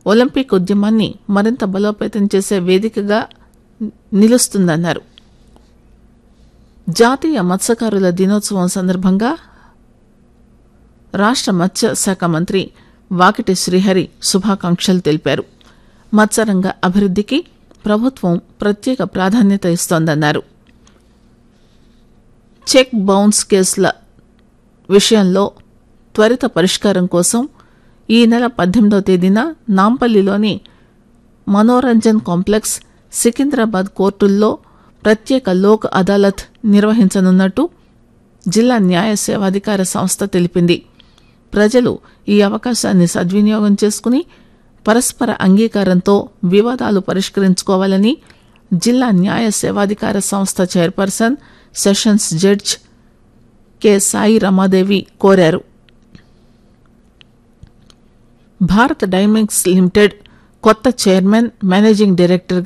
Olympic ఉద్యమాన్ని మరింత బలోపేతం చేసే వేదికగా నిలుస్తుందన్నారు జాతీయ మత్స్యకారుల దినోత్సవం సందర్భంగా రాష్ట మత్స్య శాఖ మంత్రి వాకిటి శ్రీహరి శుభాకాంక్షలు తెలిపారు మత్స్యరంగ అభివృద్ధికి ప్రభుత్వం ప్రత్యేక ప్రాధాన్యత ఇస్తోందన్నారు చెక్ బౌన్స్ కేసుల విషయంలో త్వరిత పరిష్కారం కోసం ఈ నెల పద్దెనిమిదవ తేదీన నాంపల్లిలోని మనోరంజన్ కాంప్లెక్స్ సికింద్రాబాద్ కోర్టుల్లో ప్రత్యేక లోక్ అదాలత్ నిర్వహించనున్నట్టు జిల్లా న్యాయ సేవాధికార సంస్థ తెలిపింది ప్రజలు ఈ అవకాశాన్ని సద్వినియోగం చేసుకుని పరస్పర అంగీకారంతో వివాదాలు పరిష్కరించుకోవాలని జిల్లా న్యాయ సేవాధికార సంస్థ chairperson sessions judge K Sai Ramadevi కోరారు భారత్ డైమండ్స్ లిమిటెడ్ కొత్త చైర్మన్ మేనేజింగ్ డైరెక్టర్